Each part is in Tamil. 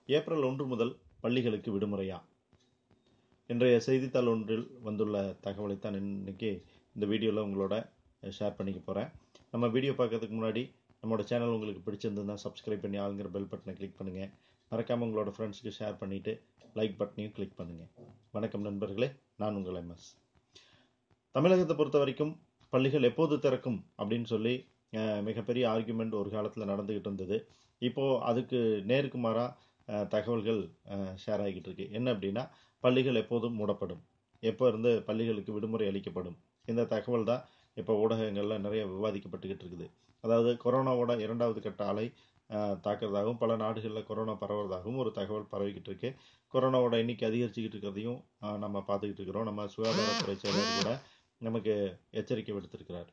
ஏப்ரல் ஒன்று முதல் பள்ளிகளுக்கு விடுமுறையா இன்றைய செய்தித்தாள் ஒன்றில் வந்துள்ள தகவலை தான் இன்னைக்கு இந்த வீடியோவில் உங்களோட ஷேர் பண்ணிக்க போகிறேன் நம்ம வீடியோ பார்க்கறதுக்கு முன்னாடி நம்மளோட சேனல் உங்களுக்கு பிடிச்சிருந்ததுன்னா சப்ஸ்கிரைப் பண்ணி ஆளுங்கிற பெல் பட்டனை கிளிக் பண்ணுங்கள் மறக்காமல் உங்களோட ஃப்ரெண்ட்ஸுக்கு ஷேர் பண்ணிவிட்டு லைக் பட்டனையும் கிளிக் பண்ணுங்கள் வணக்கம் நண்பர்களே நான் உங்கள் எம்எஸ் தமிழகத்தை பொறுத்த வரைக்கும் பள்ளிகள் எப்போது திறக்கும் அப்படின்னு சொல்லி அஹ், மிகப்பெரிய ஆர்குமெண்ட் ஒரு காலத்தில் நடந்துக்கிட்டு இருந்தது இப்போது அதுக்கு நேருக்கு மாறாக தகவல்கள் ஷேர் ஆகிக்கிட்டு இருக்கு என்ன அப்படின்னா பள்ளிகள் எப்போதும் மூடப்படும் எப்போ இருந்து பள்ளிகளுக்கு விடுமுறை அளிக்கப்படும் இந்த தகவல் தான் இப்போ ஊடகங்களில் நிறைய விவாதிக்கப்பட்டுக்கிட்டு இருக்குது அதாவது கொரோனாவோட இரண்டாவது கட்ட அலை அஹ், தாக்குறதாகவும் பல நாடுகளில் கொரோனா பரவுறதாகவும் ஒரு தகவல் பரவிக்கிட்டு இருக்கு கொரோனாவோட எண்ணிக்கை அதிகரிச்சுக்கிட்டு இருக்கிறதையும் அஹ், நம்ம பார்த்துக்கிட்டு இருக்கிறோம் நம்ம சுகாதாரத்துறை செயலர் கூட நமக்கு எச்சரிக்கை விடுத்திருக்கிறார்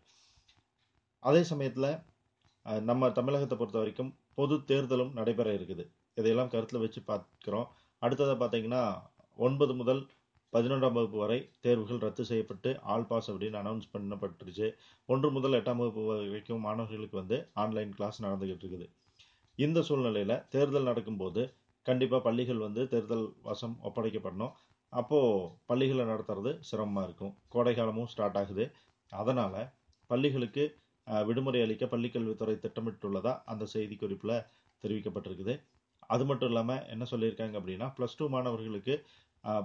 அதே சமயத்தில் நம்ம தமிழகத்தை பொறுத்த வரைக்கும் பொது தேர்தலும் நடைபெற இருக்குது இதையெல்லாம் கருத்தில் வச்சு பார்க்குறோம் அடுத்ததை பார்த்தீங்கன்னா ஒன்பது முதல் பதினொன்றாம் வகுப்பு வரை தேர்வுகள் ரத்து செய்யப்பட்டு ஆல் பாஸ் அப்படின்னு அனௌன்ஸ் பண்ணப்பட்டுருச்சு ஒன்று முதல் எட்டாம் வகுப்பு வரைக்கும் மாணவர்களுக்கு வந்து ஆன்லைன் கிளாஸ் நடந்துகிட்டு இருக்குது இந்த சூழ்நிலையில் தேர்தல் நடக்கும்போது கண்டிப்பாக பள்ளிகள் வந்து தேர்தல் வசம் ஒப்படைக்கப்படணும் அப்போது பள்ளிகளை நடத்துறது சிரமமாக இருக்கும் கோடை காலமும் ஸ்டார்ட் ஆகுது அதனால் பள்ளிகளுக்கு அஹ், விடுமுறை அளிக்க பள்ளிக்கல்வித்துறை திட்டமிட்டுள்ளதா அந்த செய்தி குறிப்பில் தெரிவிக்கப்பட்டிருக்குது அது மட்டும் இல்லாமல் என்ன சொல்லியிருக்காங்க அப்படின்னா ப்ளஸ் டூ மாணவர்களுக்கு அஹ்,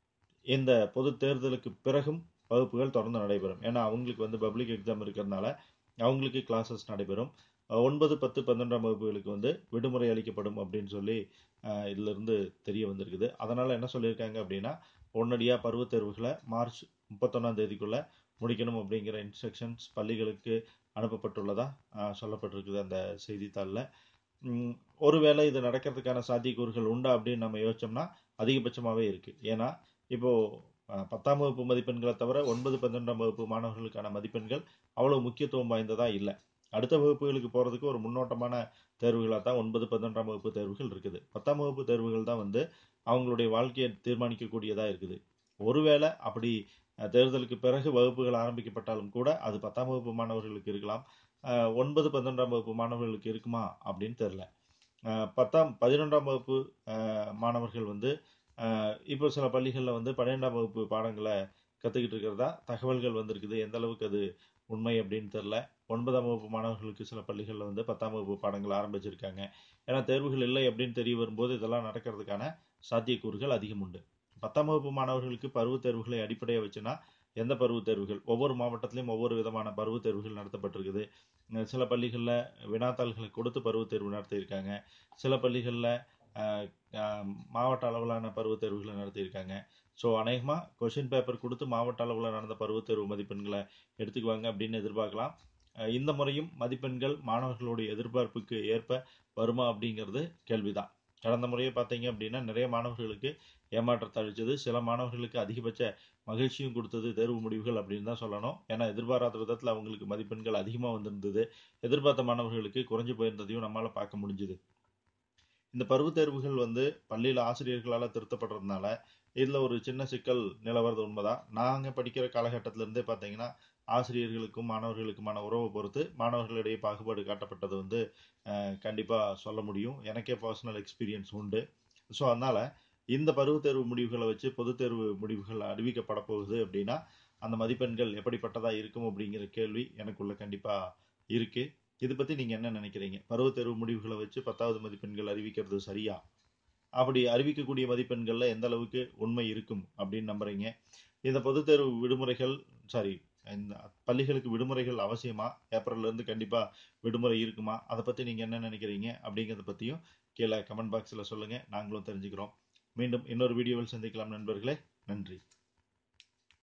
இந்த பொது தேர்தலுக்கு பிறகும் வகுப்புகள் தொடர்ந்து நடைபெறும் ஏன்னா அவங்களுக்கு வந்து பப்ளிக் எக்ஸாம் இருக்கிறதுனால அவங்களுக்கு கிளாஸஸ் நடைபெறும் அஹ், ஒன்பது பத்து பன்னெண்டாம் வகுப்புகளுக்கு வந்து விடுமுறை அளிக்கப்படும் அப்படின்னு சொல்லி அஹ், இதிலிருந்து தெரிய வந்திருக்குது அதனால் என்ன சொல்லியிருக்காங்க அப்படின்னா உடனடியாக பருவத் தேர்வுகளை மார்ச் முப்பத்தொன்னாம் தேதிக்குள்ளே முடிக்கணும் அப்படிங்கிற இன்ஸ்ட்ரக்ஷன்ஸ் பள்ளிகளுக்கு அனுப்பப்பட்டுள்ளதா அஹ், சொல்லப்பட்டிருக்குது அந்த செய்தித்தாளில் உம், ஒருவேளை இது நடக்கிறதுக்கான சாத்தியக்கூறுகள் உண்டா அப்படின்னு நம்ம யோசிச்சோம்னா அதிகபட்சமாகவே இருக்குது ஏன்னா இப்போது அஹ், பத்தாம் வகுப்பு மதிப்பெண்களை தவிர ஒன்பது பன்னெண்டாம் வகுப்பு மாணவர்களுக்கான மதிப்பெண்கள் அவ்வளோ முக்கியத்துவம் வாய்ந்ததா இல்லை அடுத்த வகுப்புகளுக்கு போகிறதுக்கு ஒரு முன்னோட்டமான தேர்வுகளாக தான் ஒன்பது பதினொன்றாம் வகுப்பு தேர்வுகள் இருக்குது பத்தாம் வகுப்பு தேர்வுகள் தான் வந்து அவங்களுடைய வாழ்க்கையை தீர்மானிக்கக்கூடியதாக இருக்குது ஒருவேளை அப்படி அஹ், தேர்தலுக்கு பிறகு வகுப்புகள் ஆரம்பிக்கப்பட்டாலும் கூட அது பத்தாம் வகுப்பு மாணவர்களுக்கு இருக்கலாம் அஹ், ஒன்பது பதினொன்றாம் வகுப்பு மாணவர்களுக்கு இருக்குமா அப்படின்னு தெரில அஹ், பத்தாம் பதினொன்றாம் வகுப்பு அஹ், மாணவர்கள் வந்து அஹ், இப்போ சில பள்ளிகளில் வந்து பன்னிரெண்டாம் வகுப்பு பாடங்களை கற்றுக்கிட்டு இருக்கிறதா தகவல்கள் வந்திருக்குது எந்த அளவுக்கு அது உண்மை அப்படின்னு தெரில ஒன்பதாம் வகுப்பு மாணவர்களுக்கு சில பள்ளிகளில் வந்து பத்தாம் வகுப்பு பாடங்கள் ஆரம்பிச்சிருக்காங்க ஏன்னா தேர்வுகள் இல்லை அப்படின்னு தெரிய வரும்போது இதெல்லாம் நடக்கிறதுக்கான சாத்தியக்கூறுகள் அதிகம் உண்டு பத்தாம் வகுப்பு மாணவர்களுக்கு பருவத் தேர்வுகளை அடிப்படையாக வச்சுன்னா எந்த பருவத் தேர்வுகள் ஒவ்வொரு மாவட்டத்திலையும் ஒவ்வொரு விதமான பருவத் தேர்வுகள் நடத்தப்பட்டிருக்குது அஹ் சில பள்ளிகளில் வினாத்தாள்களை கொடுத்து பருவத் தேர்வு நடத்தியிருக்காங்க சில பள்ளிகளில் மாவட்ட அளவிலான பருவத் தேர்வுகளை நடத்தியிருக்காங்க ஸோ அநேகமாக கொஷின் பேப்பர் கொடுத்து மாவட்ட அளவில் நடந்த பருவத் தேர்வு மதிப்பெண்களை எடுத்துக்குவாங்க அப்படின்னு எதிர்பார்க்கலாம் அஹ் இந்த முறையும் மதிப்பெண்கள் மாணவர்களுடைய எதிர்பார்ப்புக்கு ஏற்ப வருமா அப்படிங்கிறது கேள்விதான் கடந்த முறையை பார்த்தீங்க அப்படின்னா நிறைய மாணவர்களுக்கு ஏமாற்றத்தை அளித்தது சில மாணவர்களுக்கு அதிகபட்ச மகிழ்ச்சியும் கொடுத்தது தேர்வு முடிவுகள் அப்படின்னு தான் சொல்லணும் ஏன்னா எதிர்பாராத விதத்தில் அவங்களுக்கு மதிப்பெண்கள் அதிகமாக வந்திருந்தது எதிர்பார்த்த மாணவர்களுக்கு குறைஞ்சு போயிருந்ததையும் நம்மளால் பார்க்க முடிஞ்சுது இந்த பருவத் தேர்வுகள் வந்து பள்ளியில் ஆசிரியர்களால் திருத்தப்படுறதுனால இதில் ஒரு சின்ன சிக்கல் நிலவறது உண்மைதான் நாங்கள் படிக்கிற காலகட்டத்திலேருந்தே பார்த்தீங்கன்னா ஆசிரியர்களுக்கும் மாணவர்களுக்குமான உறவை பொறுத்து மாணவர்களிடையே பாகுபாடு காட்டப்பட்டது வந்து கண்டிப்பாக சொல்ல முடியும் எனக்கே பர்சனல் எக்ஸ்பீரியன்ஸ் உண்டு ஸோ அதனால் இந்த பருவத் தேர்வு முடிவுகளை வச்சு பொதுத் தேர்வு முடிவுகள் அறிவிக்கப்பட போகுது அப்படின்னா அந்த மதிப்பெண்கள் எப்படிப்பட்டதாக இருக்கும் அப்படிங்கிற கேள்வி எனக்குள்ள கண்டிப்பாக இருக்குது இது பற்றி நீங்கள் என்ன நினைக்கிறீங்க பருவத் தேர்வு முடிவுகளை வச்சு பத்தாவது மதிப்பெண்கள் அறிவிக்கிறது சரியா அப்படி அறிவிக்கக்கூடிய மதிப்பெண்களில் எந்த அளவுக்கு உண்மை இருக்கும் அப்படின்னு நம்புறீங்க இந்த பொதுத் தேர்வு விடுமுறைகள் சாரி இந்த பள்ளிகளுக்கு விடுமுறைகள் அவசியமா ஏப்ரல்ல இருந்து கண்டிப்பாக விடுமுறை இருக்குமா அதை பற்றி நீங்கள் என்ன நினைக்கிறீங்க அப்படிங்கிறத பற்றியும் கீழே கமெண்ட் பாக்ஸில் சொல்லுங்கள் நாங்களும் தெரிஞ்சுக்கிறோம் மீண்டும் இன்னொரு வீடியோவில் சந்திக்கலாம் நண்பர்களே நன்றி